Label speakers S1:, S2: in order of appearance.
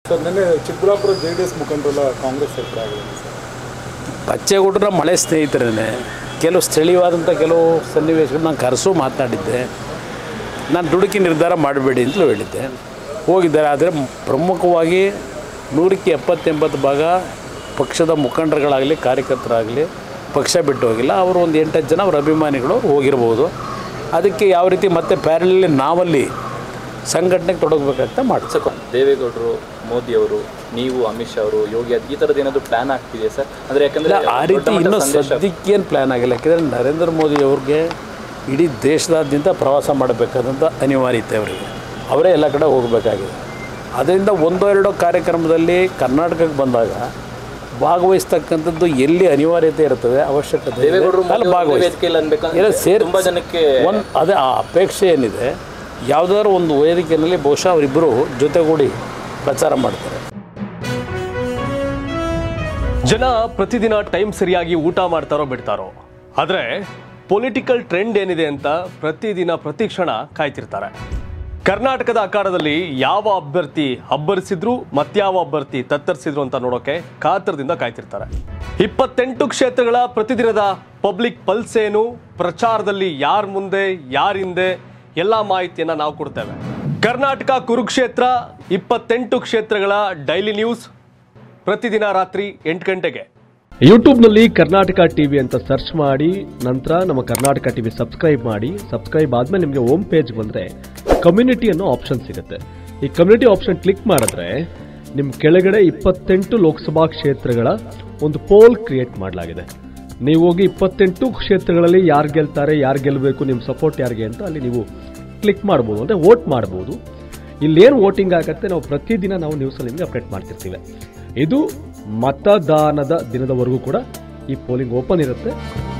S1: Sir ನಿನ್ನೆ Chikkaballapura J D S ಮುಖಂಡರೆಲ್ಲ ಕಾಂಗ್ರೆಸ್ ಸೇರ್ಪಡೆ ಆಗಿದೆ ಸರ್
S2: ಬಚ್ಚೇಗೌಡರ ಮಳೆ ಸ್ನೇಹಿತರೇ ಕೆಲವು ಸ್ಥಳೀಯವಾದಂಥ ಕೆಲವು ಸನ್ನಿವೇಶಗಳು ನಾನು ಕರೆಸು ಮಾತನಾಡಿದ್ದೆ ನಾನು ದುಡುಕಿ ನಿರ್ಧಾರ ಮಾಡಬೇಡಿ ಅಂತಲೂ ಹೇಳಿದ್ದೆ ಹೋಗಿದ್ದಾರೆ ಆದರೆ ಪ್ರಮುಖವಾಗಿ ನೂರಕ್ಕೆ ಎಪ್ಪತ್ತೆಂಬತ್ತು ಭಾಗ ಪಕ್ಷದ ಮುಖಂಡರುಗಳಾಗಲಿ ಕಾರ್ಯಕರ್ತರಾಗಲಿ ಪಕ್ಷ ಬಿಟ್ಟು ಹೋಗಿಲ್ಲ ಅವರು ಒಂದು ಎಂಟತ್ತು ಜನ ಅವ್ರ ಅಭಿಮಾನಿಗಳು ಹೋಗಿರ್ಬೋದು ಅದಕ್ಕೆ ಯಾವ ರೀತಿ ಮತ್ತೆ ಪ್ಯಾರಲಲ್ಲಿ ನಾವಲ್ಲಿ ಸಂಘಟನೆಗೆ ತೊಡಗಬೇಕಾಗ್ತಾ ಮಾಡ್ತೀವಿ
S3: ಸರ್ ದೇವೇಗೌಡರು ಮೋದಿ ಅವರು ನೀವು ಅಮಿತ್ ಶಾ ಅವರು ಯೋಗಿ ಆದ್- ಈ ಥರದ್ದು ಏನಾದರೂ ಪ್ಲಾನ್ ಆಗ್ತಿದೆ ಸರ್ ಅಂದರೆ ಯಾಕಂದರೆ
S2: ಇಲ್ಲ ಆ ರೀತಿ ಇನ್ನೂ ಸದ್ಯಕ್ಕೇನು ಪ್ಲ್ಯಾನ್ ಆಗಿಲ್ಲ ಯಾಕೆಂದರೆ ನರೇಂದ್ರ ಮೋದಿ ಅವ್ರಿಗೆ ಇಡೀ ದೇಶದಾದ್ಯಂತ ಪ್ರವಾಸ ಮಾಡಬೇಕಾದಂಥ ಅನಿವಾರ್ಯತೆ ಅವರಿಗೆ ಅವರೇ ಎಲ್ಲ ಕಡೆ ಹೋಗಬೇಕಾಗಿದೆ ಅದರಿಂದ ಒಂದೋ ಎರಡೋ ಕಾರ್ಯಕ್ರಮದಲ್ಲಿ ಕರ್ನಾಟಕಕ್ಕೆ ಬಂದಾಗ ಭಾಗವಹಿಸ್ತಕ್ಕಂಥದ್ದು ಎಲ್ಲಿ ಅನಿವಾರ್ಯತೆ ಇರ್ತದೆ ಅವಶ್ಯಕತೆ ಇದೆ,
S3: ದೇವೇಗೌಡರು
S2: ಅಲ್ಲಿ
S3: ಮೋದಿ ಅವರು
S2: ಭಾಗವಹಿಸ್ತಾರೆ.
S3: ವೇದಿಕೆಯಲ್ಲಿ ಅನ್ಬೇಕಂದ್ರೆ
S2: ಇಲ್ಲ ಸೇರಿ
S3: ತುಂಬಾ ಜನಕ್ಕೆ
S2: ಒಂದು ಅದೇ ಆ ಅಪೇಕ್ಷೆ ಏನಿದೆ ಯಾವುದಾದ್ರು ಒಂದು ವೇದಿಕೆಯಲ್ಲಿ ಬಹುಶಃ ಅವರಿಬ್ಬರು ಜೊತೆಗೂಡಿ ಪ್ರಚಾರ ಮಾಡ್ತಾರೆ
S4: ಜನ ಪ್ರತಿದಿನ ಟೈಮ್ ಸರಿಯಾಗಿ ಊಟ ಮಾಡ್ತಾರೋ ಬಿಡ್ತಾರೋ ಆದರೆ ಪೊಲಿಟಿಕಲ್ ಟ್ರೆಂಡ್ ಏನಿದೆ ಅಂತ ಪ್ರತಿದಿನ ಪ್ರತಿ ಕ್ಷಣ ಕಾಯ್ತಿರ್ತಾರೆ ಕರ್ನಾಟಕದ ಅಖಾಡದಲ್ಲಿ ಯಾವ ಅಭ್ಯರ್ಥಿ ಅಬ್ಬರಿಸಿದ್ರು ಮತ್ಯಾವ ಅಭ್ಯರ್ಥಿ ತತ್ತರಿಸಿದ್ರು ಅಂತ ನೋಡೋಕೆ ಕಾತರದಿಂದ ಕಾಯ್ತಿರ್ತಾರೆ ಇಪ್ಪತ್ತೆಂಟು ಕ್ಷೇತ್ರಗಳ ಪ್ರತಿದಿನದ ಪಬ್ಲಿಕ್ ಪಲ್ಸ್ ಏನು ಪ್ರಚಾರದಲ್ಲಿ ಯಾರ ಮುಂದೆ ಯಾರ ಹಿಂದೆ ಎಲ್ಲ ಮಾಹಿತಿಯನ್ನ ನಾವು ಕೊಡ್ತೇವೆ ಕರ್ನಾಟಕ ಕುರುಕ್ಷೇತ್ರ ಇಪ್ಪತ್ತೆಂಟು ಕ್ಷೇತ್ರಗಳ ಡೈಲಿ ನ್ಯೂಸ್ ಪ್ರತಿದಿನ ರಾತ್ರಿ ಎಂಟು ಗಂಟೆಗೆ
S5: ಯೂಟ್ಯೂಬ್ನಲ್ಲಿ ಕರ್ನಾಟಕ ಟಿವಿ ಅಂತ ಸರ್ಚ್ ಮಾಡಿ ನಂತರ ನಮ್ಮ ಕರ್ನಾಟಕ ಟಿವಿ ಸಬ್ಸ್ಕ್ರೈಬ್ ಮಾಡಿ ಸಬ್ಸ್ಕ್ರೈಬ್ ಆದ್ಮೇಲೆ ನಿಮಗೆ ಹೋಮ್ ಪೇಜ್ ಬಂದರೆ ಕಮ್ಯುನಿಟಿ ಅನ್ನೋ ಆಪ್ಷನ್ ಸಿಗುತ್ತೆ ಈ ಕಮ್ಯುನಿಟಿ ಆಪ್ಷನ್ ಕ್ಲಿಕ್ ಮಾಡಿದ್ರೆ ನಿಮ್ಮ ಕೆಳಗಡೆ ಇಪ್ಪತ್ತೆಂಟು ಲೋಕಸಭಾ ಕ್ಷೇತ್ರಗಳ ಒಂದು ಪೋಲ್ ಕ್ರಿಯೇಟ್ ಮಾಡಲಾಗಿದೆ ನೀವು ಹೋಗಿ ಇಪ್ಪತ್ತೆಂಟು ಕ್ಷೇತ್ರಗಳಲ್ಲಿ ಯಾರು ಗೆಲ್ತಾರೆ ಯಾರು ಗೆಲ್ಲಬೇಕು ನಿಮ್ಮ ಸಪೋರ್ಟ್ ಯಾರಿಗೆ ಅಂತ ಅಲ್ಲಿ ನೀವು ಕ್ಲಿಕ್ ಮಾಡ್ಬೋದು ಅಂದರೆ ವೋಟ್ ಮಾಡ್ಬೋದು ಇಲ್ಲೇನು ವೋಟಿಂಗ್ ಆಗತ್ತೆ ನಾವು ಪ್ರತಿದಿನ ನಾವು ನ್ಯೂಸಲ್ಲಿ ನಿಮಗೆ ಅಪ್ಡೇಟ್ ಮಾಡ್ತಿರ್ತೀವಿ ಇದು ಮತದಾನದ ದಿನದವರೆಗೂ ಕೂಡ ಈ ಪೋಲಿಂಗ್ ಓಪನ್ ಇರುತ್ತೆ